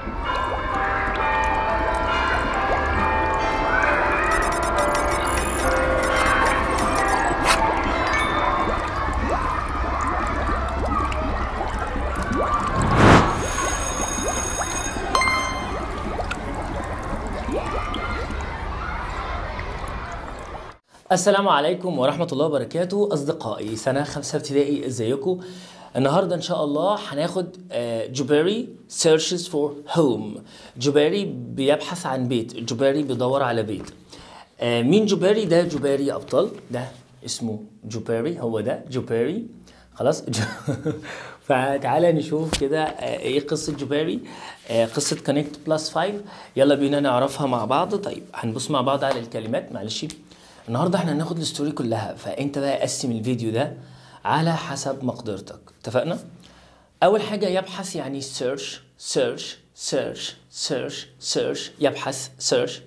السلام عليكم ورحمة الله وبركاته أصدقائي سنة خمسة ابتدائي ازيكم النهاردة إن شاء الله هناخد آه، جوبيري searches for home جوبيري بيبحث عن بيت جوبيري بيدور على بيت آه، مين جوبيري ده جوبيري يا أبطال ده اسمه جوبيري هو ده جوبيري خلاص فتعالى نشوف كده آه، ايه قصة جوبيري آه، قصة كونكت بلس 5 يلا بينا نعرفها مع بعض طيب هنبص مع بعض على الكلمات معلش النهارده احنا هناخد الستوري كلها فانت بقى قسم الفيديو ده على حسب مقدرتك اتفقنا اول حاجه يبحث يعني سيرش سيرش سيرش سيرش سيرش يبحث سيرش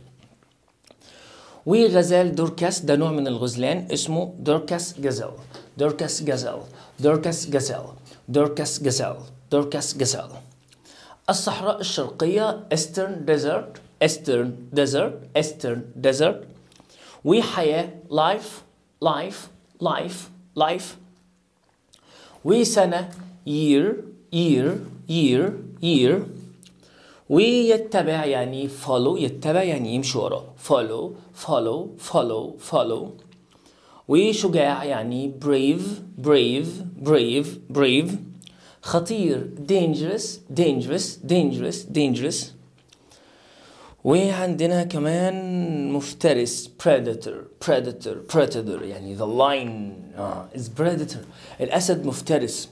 وغزال دوركاس ده نوع من الغزلان اسمه دوركاس جزال دوركاس جزال دوركاس جزال دوركاس جزال دوركاس جزال الصحراء الشرقية Eastern Desert Eastern Desert Eastern Desert وحياة life life life life وسنة year year year year ويتبع يعني follow يتبع يعني يمشي وراه follow follow follow follow وشجاع يعني brave brave brave brave خطير dangerous dangerous dangerous dangerous وعندنا كمان مفترس predator predator predator يعني the lion آه is predator الأسد مفترس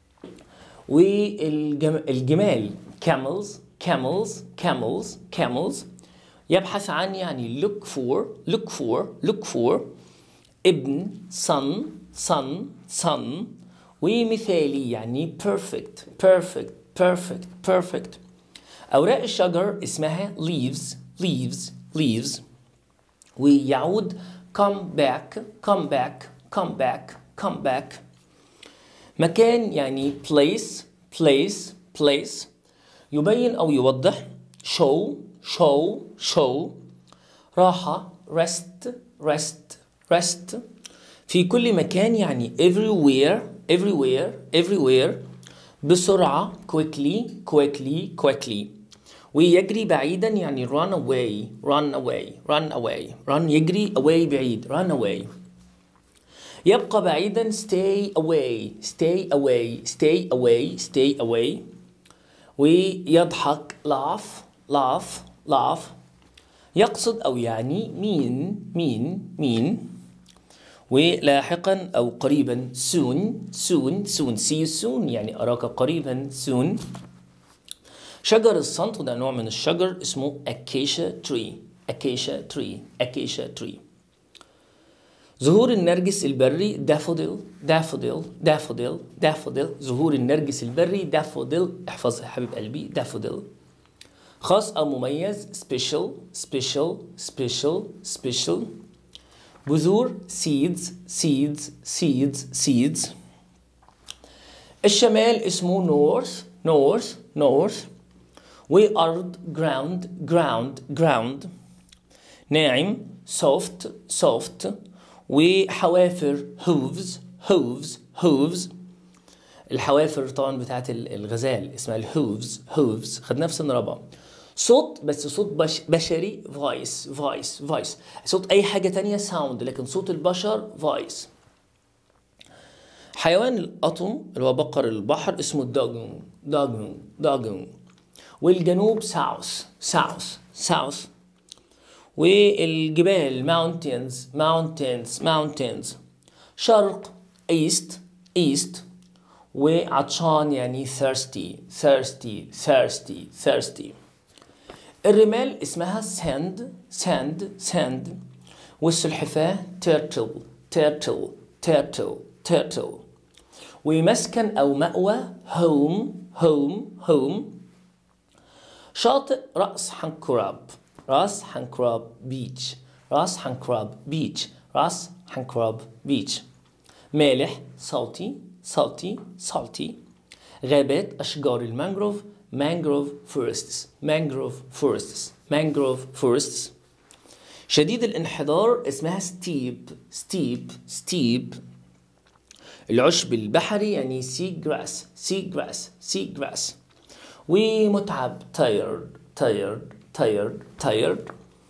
والجمال camels camels camels camels يبحث عن يعني look for look for look for ابن son son son ومثالي يعني perfect perfect perfect perfect أوراق الشجر اسمها leaves leaves leaves ويعود come back come back come back come back مكان يعني place place place يبين أو يوضح show show show راحة rest rest rest في كل مكان يعني everywhere everywhere everywhere بسرعة quickly quickly quickly ويجري بعيدا يعني run away run away run away run يجري away بعيد run away يبقى بعيدا stay away stay away stay away stay away ويضحك laugh laugh laugh يقصد أو يعني مين مين مين ولاحقا أو قريبا soon soon soon see you soon يعني أراك قريبا soon شجر الصنط ده نوع من الشجر اسمه acacia tree acacia tree acacia tree زهور النرجس البري دافوديل دافوديل دافوديل دافوديل زهور النرجس البري دافوديل احفظها يا حبيب قلبي دافوديل خاص أو مميز special special special special بذور seeds seeds seeds seeds الشمال اسمه north north north وأرض ground ground ground ناعم soft soft وحوافر hooves hooves hooves الحوافر طبعا بتاعت الغزال اسمها الهوفز hooves خدناها في سن رابعه صوت بس صوت بش بشري فويس فويس فويس صوت اي حاجه تانية ساوند لكن صوت البشر فويس حيوان القطم اللي هو بقر البحر اسمه داجون داجون داجون والجنوب ساوث ساوث ساوث والجبال mountains mountains mountains شرق east east وعطشان يعني thirsty thirsty thirsty thirsty الرمال اسمها sand sand sand والسلحفاة turtle turtle turtle turtle ومسكن أو مأوى home home home شاطئ رأس حنكراب راس حنكراب بيتش راس حنكراب بيتش راس حنكراب بيتش مالح salty salty salty غابات أشجار المانجروف mangrove forests mangrove forests mangrove forests شديد الانحدار اسمها steep steep steep العشب البحري يعني sea grass sea grass sea grass ومتعب tired tired tired tired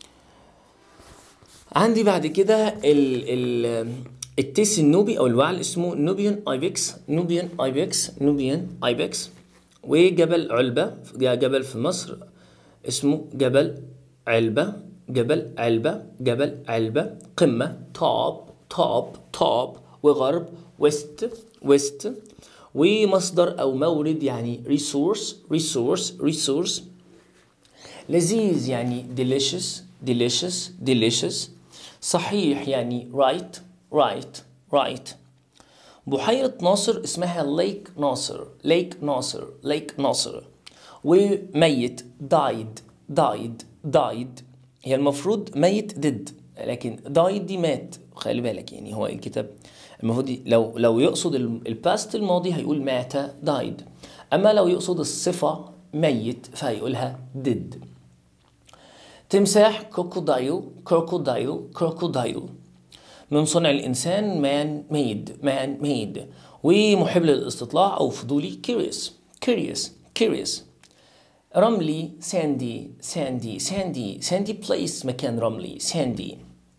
عندي بعد كده ال ال التيس النوبي او الوعل اسمه نوبيان ايبكس نوبيان ايبكس نوبيان ايبكس وجبل علبة جبل في مصر اسمه جبل علبة جبل علبة جبل علبة قمة توب توب توب وغرب ويست ويست ومصدر أو مورد يعني ريسورس ريسورس ريسورس لذيذ يعني delicious delicious delicious صحيح يعني right right right بحيرة ناصر اسمها ليك ناصر ليك ناصر ليك ناصر وميت died died died هي المفروض ميت did لكن died دي مات خلي بالك يعني هو الكتاب المفروض لو لو يقصد الباست الماضي هيقول مات died اما لو يقصد الصفة ميت فهيقولها did تمساح كروكودايل كروكودايل كروكودايل من صنع الإنسان مان ميد مان ميد ومحب للاستطلاع أو فضولي curious curious curious رملي ساندي ساندي ساندي ساندي بليس مكان رملي ساندي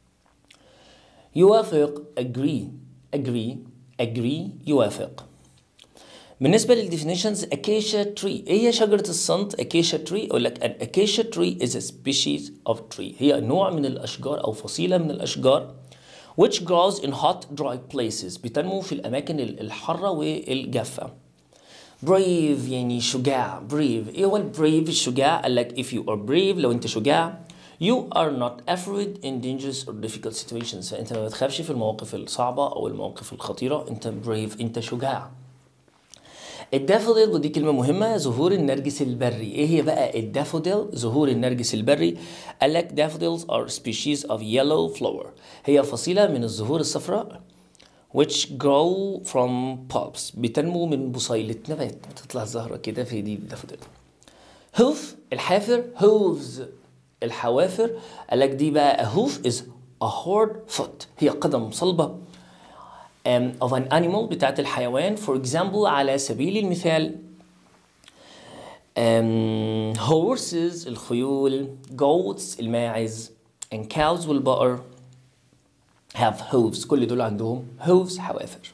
يوافق agree agree agree يوافق بالنسبة للديفينيشنز acacia tree ايه هي شجرة الصمت acacia tree اقول لك an acacia tree is a species of tree هي نوع من الاشجار او فصيلة من الاشجار which grows in hot dry places بتنمو في الاماكن الحارة والجافة brave يعني شجاع brave ايه هو البريف الشجاع قال لك if you are brave لو انت شجاع you are not afraid in dangerous or difficult situations فانت ما بتخافش في المواقف الصعبة او المواقف الخطيرة انت brave انت شجاع الدافوديل ودي كلمة مهمة ظهور النرجس البري ايه هي بقى الدافوديل ظهور النرجس البري قال لك daffodils are species of yellow flower هي فصيلة من الزهور الصفراء which grow from bulbs بتنمو من بصيلة نبات بتطلع زهرة كده في دي الدافوديل هوف الحافر hooves الحوافر قال لك دي بقى a hoof is a hard foot هي قدم صلبة um, of an animal بتاعت الحيوان for example على سبيل المثال um, horses الخيول goats الماعز and cows والبقر have hooves كل دول عندهم hooves حوافر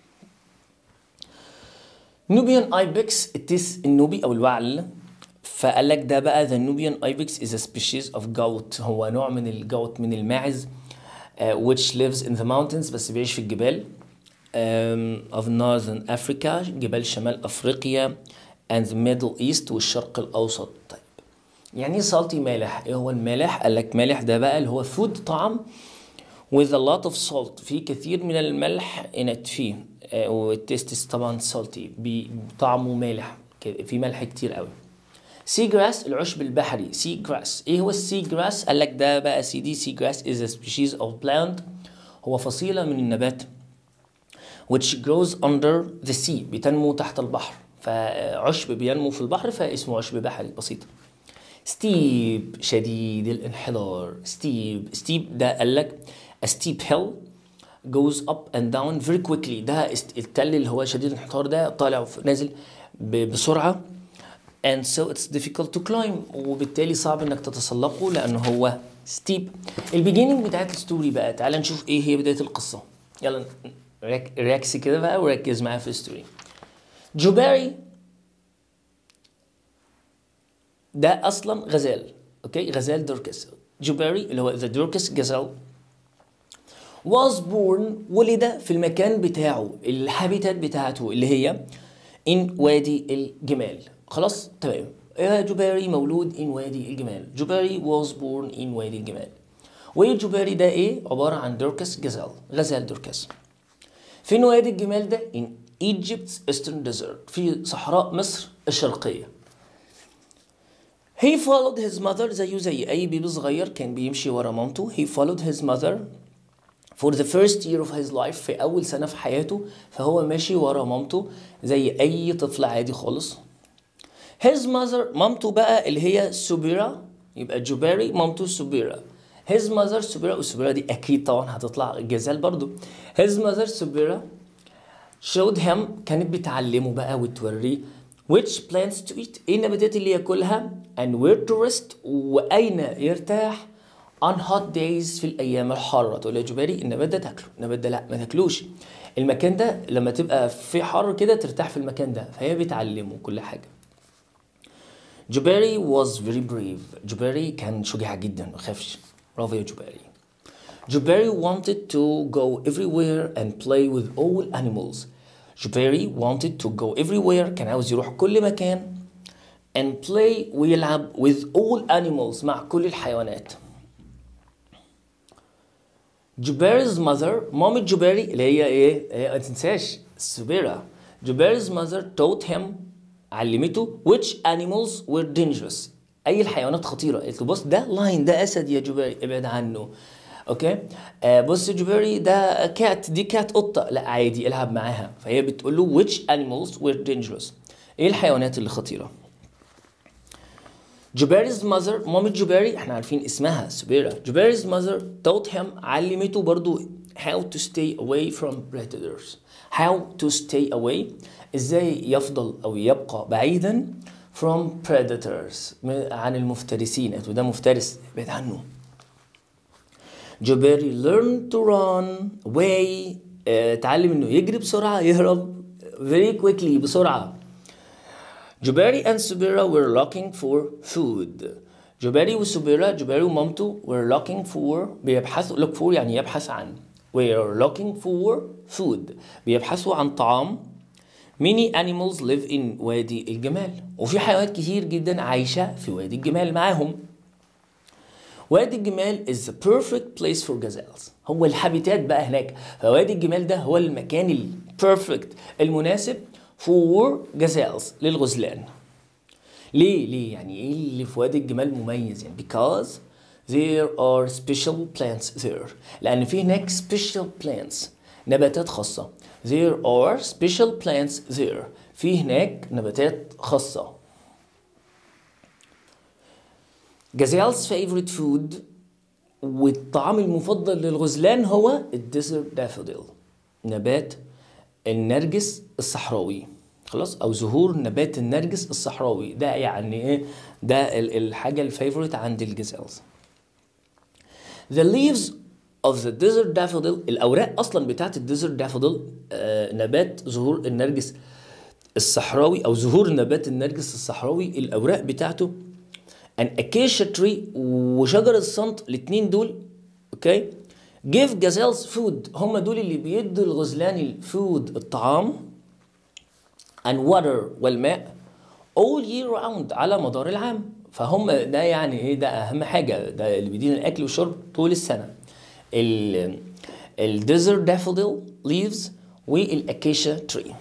Nubian ibex التيس النوبي او الوعل فقال لك ده بقى the Nubian ibex is a species of goat هو نوع من الجوت من الماعز uh, which lives in the mountains بس بيعيش في الجبال um, of northern Africa جبال شمال أفريقيا and the Middle East والشرق الأوسط طيب يعني ايه salty مالح ايه هو المالح قال لك مالح ده بقى اللي هو food طعم with a lot of salt في كثير من الملح in it فيه آه والتيست طبعا salty طعمه مالح في ملح كتير قوي سي جراس العشب البحري سي جراس ايه هو السي جراس قال لك ده بقى سي دي سي جراس is a species of plant هو فصيلة من النبات which grows under the sea بتنمو تحت البحر فعشب بينمو في البحر فاسمه عشب بحري بسيط ستيب شديد الانحدار ستيب ستيب ده قال لك a steep hill goes up and down very quickly ده التل اللي هو شديد الانحدار ده طالع نازل بسرعة and so it's difficult to climb وبالتالي صعب انك تتسلقه لانه هو steep البيجيننج بتاعت الستوري بقى تعال نشوف ايه هي بداية القصة يلا ركز كده بقى وركز معايا في الستوري جوباري ده اصلا غزال اوكي غزال دوركس جوباري اللي هو ذا دوركس غزال was born ولد في المكان بتاعه الهابيتات بتاعته اللي هي in وادي الجمال خلاص تمام يا جوباري مولود in وادي الجمال جوباري was born in وادي الجمال وجوباري ده ايه عبارة عن دوركس غزال غزال دوركس فين وادي الجمال ده in Egypt's eastern desert في صحراء مصر الشرقية He followed his mother زيه زي أي بيبي صغير كان بيمشي ورا مامته He followed his mother for the first year of his life في أول سنة في حياته فهو ماشي ورا مامته زي أي طفل عادي خالص his mother مامته بقى اللي هي سوبيرا يبقى جوبيري مامته سوبيرا his mother سوبيرا وسوبيرا دي اكيد طبعا هتطلع جزال برضو his mother سوبيرا showed him كانت بتعلمه بقى وتوريه which plants to eat ايه النباتات اللي ياكلها and where to rest واين يرتاح on hot days في الايام الحاره تقول يا جباري النبات ده تاكله النبات ده لا ما تاكلوش المكان ده لما تبقى في حر كده ترتاح في المكان ده فهي بتعلمه كل حاجه جباري was very brave جباري كان شجاع جدا ما خافش برافو يا جباري جباري wanted to go everywhere and play with all animals جباري wanted to go everywhere كان عاوز يروح كل مكان and play ويلعب with all animals مع كل الحيوانات جباري's mother مامة جباري اللي هي ايه؟ هي ما تنساش سوبيرا جباري's mother taught him علمته which animals were dangerous اي الحيوانات خطيره قالت له بص ده لاين ده اسد يا جباري ابعد عنه اوكي آه بص يا جباري ده كات دي كات قطه لا عادي العب معاها فهي بتقول له which animals were dangerous ايه الحيوانات اللي خطيره جباري's mother مامة جباري احنا عارفين اسمها سبيرا جباري's mother taught him علمته برضو how to stay away from predators how to stay away ازاي يفضل او يبقى بعيدا from predators عن المفترسين قالت له ده مفترس ابعد عنه جباري learn to run away اه تعلم انه يجري بسرعة يهرب very quickly بسرعة جباري and سبيرا were looking for food جباري وسبيرا جباري ومامته were looking for بيبحثوا look for يعني يبحث عن were looking for food بيبحثوا عن طعام many animals live in وادي الجمال وفي حيوانات كتير جدا عايشة في وادي الجمال معاهم وادي الجمال is the perfect place for gazelles هو الهابيتات بقى هناك فوادي الجمال ده هو المكان البيرفكت المناسب for gazelles للغزلان ليه ليه يعني ايه اللي في وادي الجمال مميز يعني because there are special plants there لان في هناك special plants نباتات خاصة there are special plants there في هناك نباتات خاصة gazelles favorite food والطعام المفضل للغزلان هو الديزرت دافوديل نبات النرجس الصحراوي خلاص او ظهور نبات النرجس الصحراوي ده يعني ايه ده الحاجه الفيفوريت عند الجزالز The leaves of the desert daffodil الاوراق اصلا بتاعت الديزرت دافوديل آه نبات ظهور النرجس الصحراوي او ظهور نبات النرجس الصحراوي الاوراق بتاعته an acacia tree وشجر الصمت الاثنين دول اوكي give gazelles food هم دول اللي بيدوا الغزلان الفود الطعام and water والماء all year round على مدار العام فهم ده يعني ايه ده اهم حاجه ده اللي بيدينا الاكل والشرب طول السنه ال الديزرت دافوديل leaves والاكيشا tree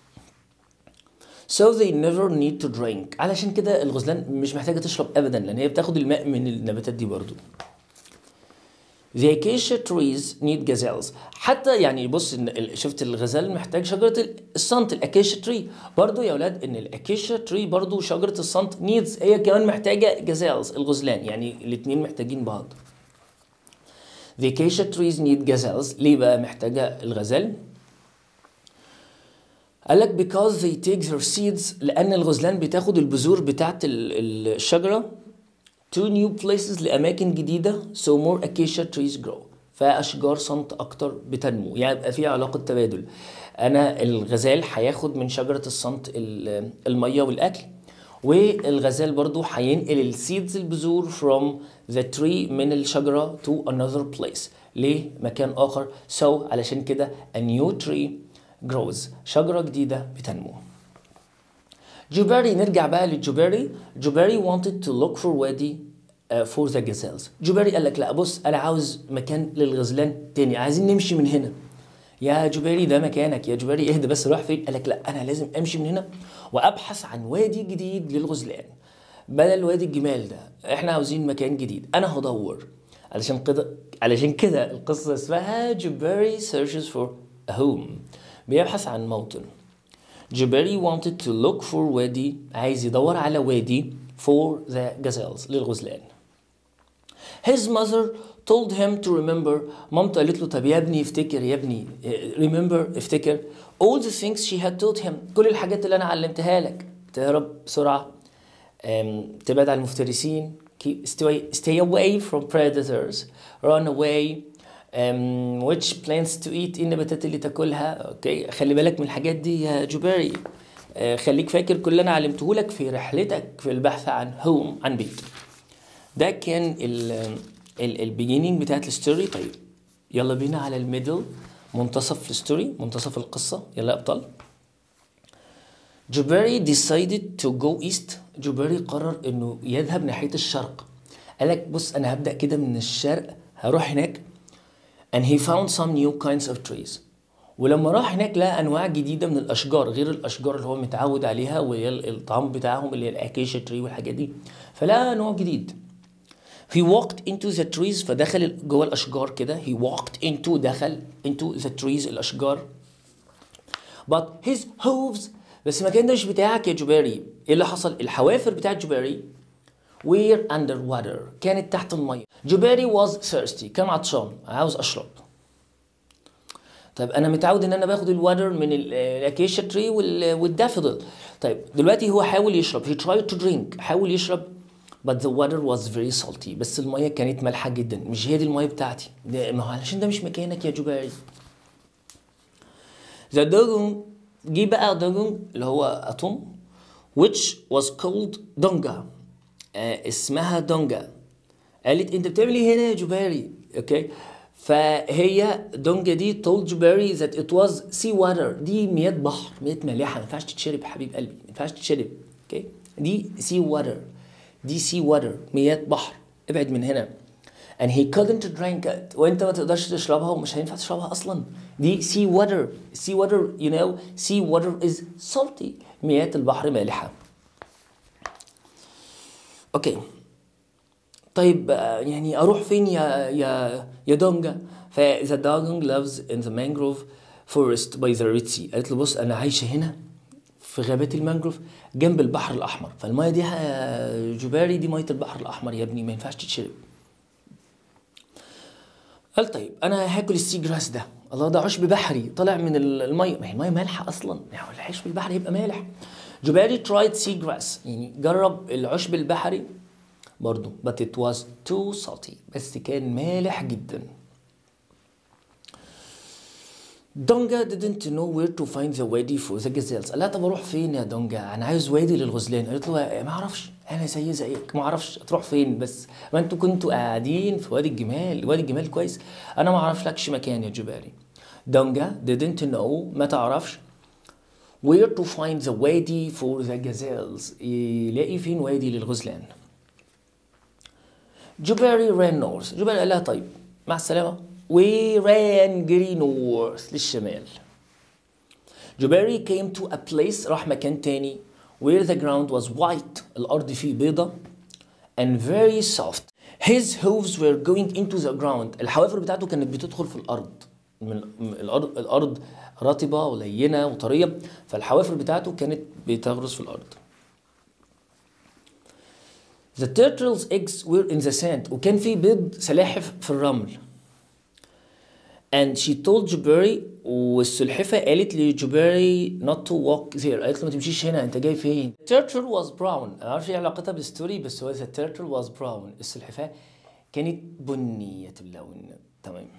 So they never need to drink علشان كده الغزلان مش محتاجة تشرب أبدا لأن هي بتاخد الماء من النباتات دي برضو The acacia trees need gazelles حتى يعني بص إن شفت الغزال محتاج شجرة الصنت الاكيشا تري برضو يا ولاد ان الاكيشا تري برضو شجرة الصنت needs هي كمان محتاجة gazelles الغزلان يعني الاتنين محتاجين بعض The acacia trees need gazelles ليه بقى محتاجة الغزال قال لك because they take their seeds لأن الغزلان بتاخد البذور بتاعت الشجرة to new places لأماكن جديدة so more acacia trees grow فأشجار صمت أكتر بتنمو يعني يبقى في علاقة تبادل أنا الغزال هياخد من شجرة الصمت المية والأكل والغزال برضو هينقل السيدز البذور from the tree من الشجرة to another place ليه مكان آخر so علشان كده a new tree grows شجرة جديدة بتنمو جوباري نرجع بقى لجوباري جوباري wanted to look for وادي uh, for the gazelles جوباري قال لك لا بص انا عاوز مكان للغزلان تاني عايزين نمشي من هنا يا جوباري ده مكانك يا جوباري اهدى بس روح فين قال لك لا انا لازم امشي من هنا وابحث عن وادي جديد للغزلان بدل وادي الجمال ده احنا عاوزين مكان جديد انا هدور علشان كده علشان كده القصه اسمها جوباري searches for a home بيبحث عن موطن جبري wanted to look for وادي عايز يدور على وادي for the gazelles للغزلان His mother told him to remember مامته قالت له طب يا ابني افتكر يا ابني remember افتكر all the things she had taught him كل الحاجات اللي انا علمتها لك تهرب بسرعة أم، تبعد عن المفترسين keep, stay, stay away from predators run away um, which plants to eat ايه النباتات اللي تاكلها اوكي خلي بالك من الحاجات دي يا جوبيري آه، خليك فاكر كل اللي انا علمته لك في رحلتك في البحث عن هوم عن بيت ده كان ال ال البيجينينج بتاعت الستوري طيب يلا بينا على الميدل منتصف الستوري منتصف القصة يلا يا أبطال جوبيري decided to go east جوبيري قرر انه يذهب ناحية الشرق قالك بص انا هبدأ كده من الشرق هروح هناك and he found some new kinds of trees ولما راح هناك لقى انواع جديده من الاشجار غير الاشجار اللي هو متعود عليها وهي الطعام بتاعهم اللي هي الاكيشيا تري والحاجات دي فلقى نوع جديد he walked into the trees فدخل جوه الاشجار كده he walked into دخل into the trees الاشجار but his hooves بس المكان ده مش بتاعك يا جوبيري ايه اللي حصل الحوافر بتاعت جوبيري were underwater كانت تحت الميه جوبيري was thirsty كان عطشان عاوز اشرب طيب انا متعود ان انا باخد الواتر من ال- الاكيشيا تري وال- والدافودل طيب دلوقتي هو حاول يشرب he tried to drink حاول يشرب but the water was very salty بس الميه كانت مالحه جدا مش هي دي الميه بتاعتي ده ما هو علشان ده مش مكانك يا جوبيري The dugong جه بقى dugong اللي هو أتوم which was called دونجا آه اسمها دونجا قالت انت بتعمل ايه هنا يا جوباري اوكي فهي دونجا دي told جوباري that it was sea water دي مياه بحر مياه مالحه ما ينفعش تتشرب حبيب قلبي ما ينفعش تتشرب اوكي دي sea water دي sea water مياه بحر ابعد من هنا and he couldn't drink it وانت ما تقدرش تشربها ومش هينفع تشربها اصلا دي sea water sea water you know sea water is salty مياه البحر مالحه اوكي طيب آه، يعني اروح فين يا يا يا دونجا فذا دونج lives in the mangrove forest by the Red Sea قالت له بص انا عايشه هنا في غابات المانجروف جنب البحر الاحمر فالميه دي يا جباري دي ميه البحر الاحمر يا ابني ما ينفعش تتشرب قال طيب انا هاكل السي جراس ده الله ده عشب بحري طالع من ال- الميه ما هي الميه مالحه اصلا يعني العشب البحري يبقى مالح جباري ترايد سي جراس يعني جرب العشب البحري برضو but it was too salty بس كان مالح جدا دونجا didn't know where to find the وادي for the gazelles قال لها طب اروح فين يا دونجا انا عايز وادي للغزلان قالت له ما اعرفش انا زي زيك ما اعرفش تروح فين بس ما انتوا كنتوا قاعدين في وادي الجمال وادي الجمال كويس انا ما اعرف لكش مكان يا جباري دونجا didn't know ما تعرفش where to find the وادي for the gazelles يلاقي فين وادي للغزلان جوبيري ران نورث جوبيري قال لها طيب مع السلامة وران جري نورث للشمال جوبيري came to a place راح مكان تاني where the ground was white الأرض فيه بيضة and very soft his hooves were going into the ground الحوافر بتاعته كانت بتدخل في الأرض من من الأرض الأرض رطبة ولينة وطرية فالحوافر بتاعته كانت بتغرس في الأرض The turtle's eggs were in the sand وكان في بيض سلاحف في الرمل and she told جباري والسلحفة قالت لجباري not to walk there قالت له ما تمشيش هنا انت جاي فين The turtle was brown انا عارف ايه علاقتها بالستوري بس هو the turtle was brown السلحفاة كانت بنية اللون تمام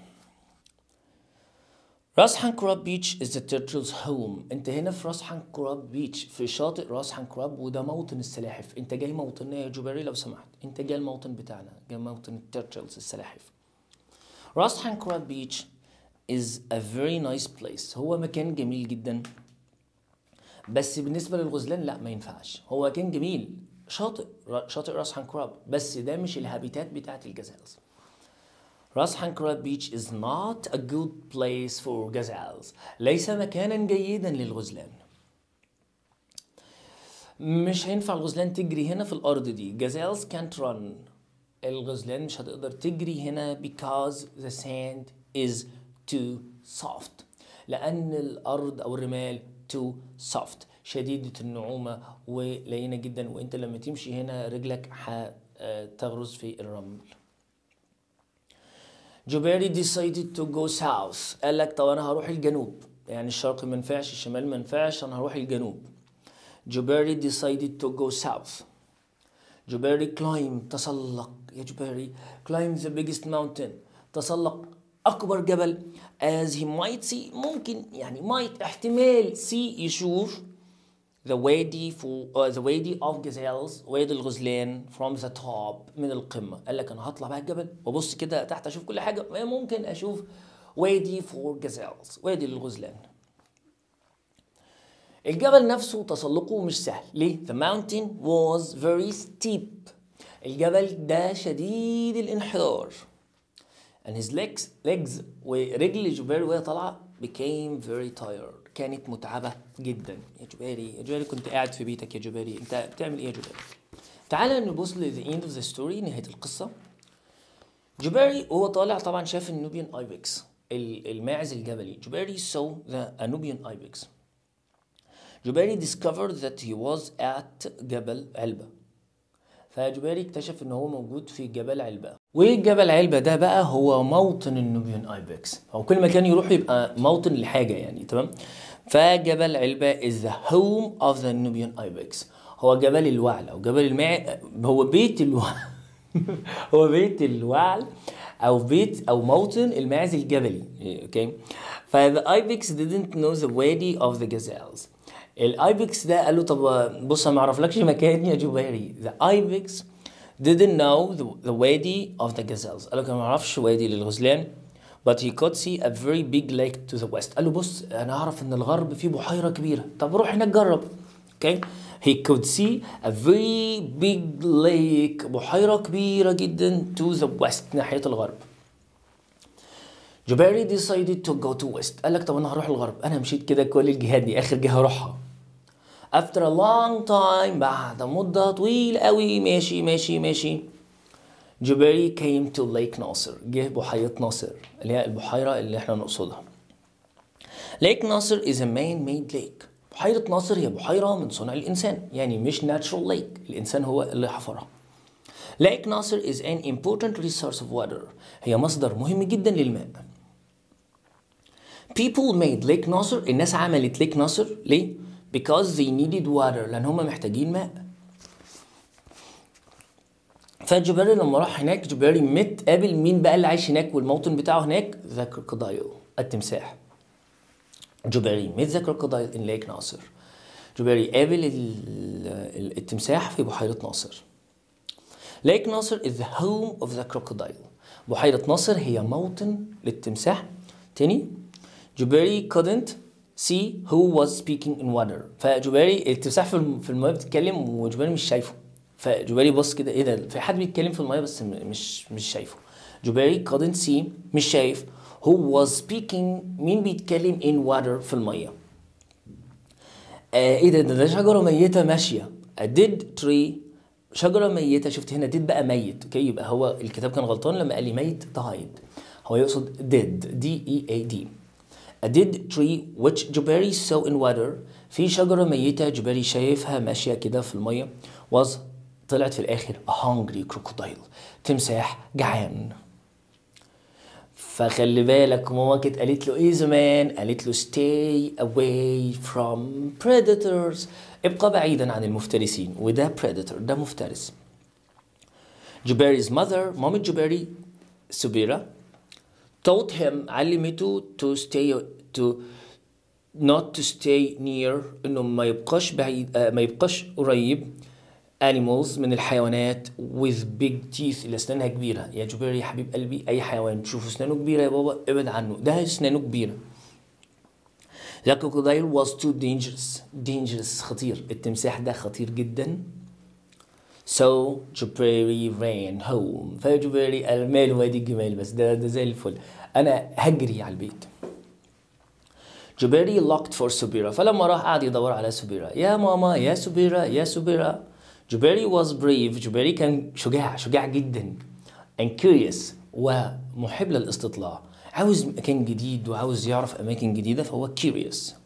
راس حنكراب بيتش is the turtle's home انت هنا في راس حنكراب بيتش في شاطئ راس حنكراب وده موطن السلاحف انت جاي موطننا يا جوباري لو سمحت انت جاي الموطن بتاعنا جاي موطن التيرتلز السلاحف راس حنكراب بيتش is a very nice place هو مكان جميل جدا بس بالنسبة للغزلان لا ما ينفعش هو مكان جميل شاطئ را- شاطئ راس حنكراب بس ده مش الهابيتات بتاعت الجزائز راس حنكراب بيتش is not a good place for gazelles ليس مكانا جيدا للغزلان مش هينفع الغزلان تجري هنا في الأرض دي gazelles can't run الغزلان مش هتقدر تجري هنا because the sand is too soft لأن الأرض أو الرمال too soft شديدة النعومة ولينة جدا وانت لما تمشي هنا رجلك هتغرز في الرمل جوبيري decided to go south قال لك طب انا هروح الجنوب يعني الشرق ما ينفعش الشمال ما ينفعش انا هروح الجنوب جوبيري decided to go south جوبيري climb تسلق يا جوبيري climb the biggest mountain تسلق أكبر جبل as he might see ممكن يعني might احتمال see يشوف the wadi for uh, the wadi of gazelles وادي الغزلان from the top من القمة قال لك أنا هطلع بقى الجبل وأبص كده تحت أشوف كل حاجة ممكن أشوف وادي for gazelles وادي للغزلان الجبل نفسه تسلقه مش سهل ليه؟ The mountain was very steep الجبل ده شديد الانحدار and his legs legs ورجل جوبيري وهي طالعة became very tired كانت متعبة جدا يا جوبيري يا جوبيري كنت قاعد في بيتك يا جوبيري انت بتعمل ايه يا جوبيري تعالى نبص ل the end of the story نهاية القصة جوبيري وهو طالع طبعا شاف النوبيان ايبكس الماعز الجبلي جوبيري saw the Nubian ibex جوبيري discovered that he was at جبل علبة فجوبيري اكتشف ان هو موجود في جبل علبة وجبل علبة ده بقى هو موطن النوبيان ايبكس هو كل مكان يروح يبقى موطن لحاجة يعني تمام فجبل علبة is the home of the Nubian ibex هو جبل الوعل او جبل الماء هو بيت الوعل هو بيت الوعل او بيت او موطن الماعز الجبلي اوكي فذا ibex didn't know the wadi of the gazelles الايبكس ده قال له طب بص انا ما اعرفلكش مكان يا جبيري the ibex didn't know the, the wadi of the gazelles قال له انا ما اعرفش وادي للغزلان but he could see a very big lake to the west قال له بص انا اعرف ان الغرب فيه بحيره كبيره طب روح هناك جرب اوكي he could see a very big lake بحيره كبيره جدا to the west ناحيه الغرب جبيري decided to go to west قال لك طب انا هروح الغرب انا مشيت كده كل الجهات دي اخر جهه اروحها after a long time بعد مدة طويلة قوي ماشي ماشي ماشي جبيري came to lake ناصر جه بحيرة ناصر اللي هي البحيرة اللي احنا نقصدها lake ناصر is a man-made lake بحيرة ناصر هي بحيرة من صنع الإنسان يعني مش natural lake الإنسان هو اللي حفرها lake ناصر is an important resource of water هي مصدر مهم جدا للماء people made lake ناصر الناس عملت lake ناصر ليه؟ because they needed water لأن هم محتاجين ماء فجباري لما راح هناك جباري مت قابل مين بقى اللي عايش هناك والموطن بتاعه هناك ذا كروكودايل التمساح جباري مت ذا كروكودايل ان ليك ناصر جباري قابل التمساح في بحيرة ناصر ليك ناصر is the home of the crocodile بحيرة ناصر هي موطن للتمساح تاني جباري couldn't see who was speaking in water فجباري التمساح في المايه بتتكلم وجباري مش شايفه فجباري بص كده ايه ده في حد بيتكلم في المايه بس مش مش شايفه جباري couldn't see مش شايف who was speaking مين بيتكلم in water في المايه آه ايه ده ده, ده شجره ميته ماشيه a dead tree شجره ميته شفت هنا dead بقى ميت اوكي يبقى هو الكتاب كان غلطان لما قال لي ميت died هو يقصد dead d e a d a dead tree which جباري saw in water في شجرة ميتة جباري شايفها ماشية كده في المية was طلعت في الآخر a hungry crocodile تمساح جعان فخلي بالك ماما كانت قالت له ايه زمان قالت له stay away from predators ابقى بعيدا عن المفترسين وده predator ده مفترس جباري's mother مامة جباري سبيرة taught him علمته to stay to not to stay near انه ما يبقاش بعيد آه ما يبقاش قريب animals من الحيوانات with big teeth اللي اسنانها كبيره يا جبيري يا حبيب قلبي اي حيوان تشوف اسنانه كبيره يا بابا ابعد عنه ده اسنانه كبيره The crocodile was too dangerous dangerous خطير التمساح ده خطير جدا So جبيري ran home فجبيري قال ماله وادي الجمال بس ده ده زي الفل انا هجري على البيت جبيري looked for سبيرة فلما راح قعد يدور على سبيرة يا ماما يا سبيرة يا سبيرة جبيري was brave جبيري كان شجاع شجاع جدا and curious ومحب للاستطلاع عاوز مكان جديد وعاوز يعرف أماكن جديدة فهو curious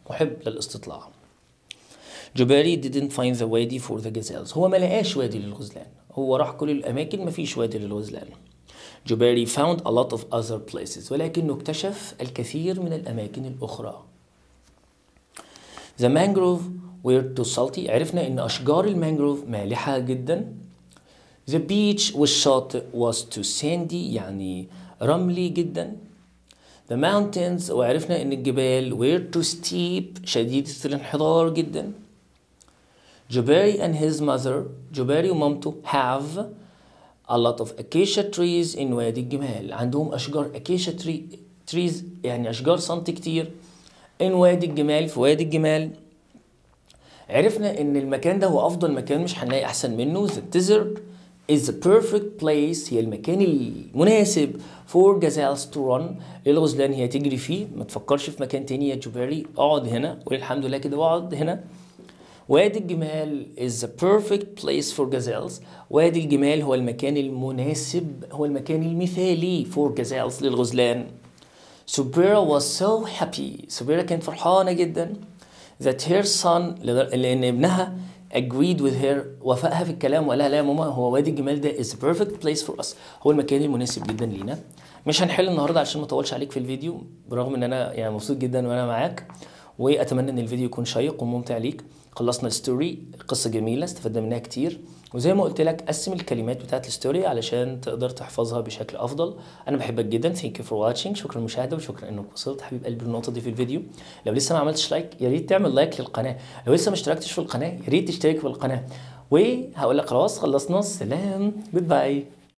محب للاستطلاع جباري didn't find the وادي for the gazelles هو ما لقاش وادي للغزلان هو راح كل الأماكن ما فيش وادي للغزلان جباري found a lot of other places ولكنه اكتشف الكثير من الأماكن الأخرى The mangrove were too salty عرفنا إن أشجار المانجروف مالحة جدا The beach والشاطئ was too sandy يعني رملي جدا The mountains وعرفنا إن الجبال were too steep شديدة الانحدار جدا Jabari and his mother جباري ومامته have a lot of acacia trees in وادي الجمال عندهم أشجار acacia tree, trees يعني أشجار سنت كتير in وادي الجمال في وادي الجمال عرفنا ان المكان ده هو افضل مكان مش هنلاقي احسن منه the desert is the perfect place هي المكان المناسب for gazelles to run للغزلان هي تجري فيه ما تفكرش في مكان تاني يا جباري اقعد هنا قول الحمد لله كده واقعد هنا وادي الجمال is the perfect place for gazelles وادي الجمال هو المكان المناسب هو المكان المثالي for gazelles للغزلان سوبيرا was so happy سوبيرا كانت فرحانة جدا that her son لأن ابنها agreed with her وافقها في الكلام وقال لها لا يا ماما هو وادي الجمال ده is a perfect place for us هو المكان المناسب جدا لينا مش هنحل النهارده عشان ما اطولش عليك في الفيديو برغم ان انا يعني مبسوط جدا وانا معاك واتمنى ان الفيديو يكون شيق وممتع ليك خلصنا الستوري قصه جميله استفدنا منها كتير وزي ما قلت لك قسم الكلمات بتاعت الستوري علشان تقدر تحفظها بشكل افضل انا بحبك جدا ثانك يو فور واتشنج شكرا للمشاهده وشكرا انك وصلت حبيب قلبي النقطه دي في الفيديو لو لسه ما عملتش لايك يا ريت تعمل لايك للقناه لو لسه ما اشتركتش في القناه يا ريت تشترك في القناه وهقول لك خلاص خلصنا سلام جود باي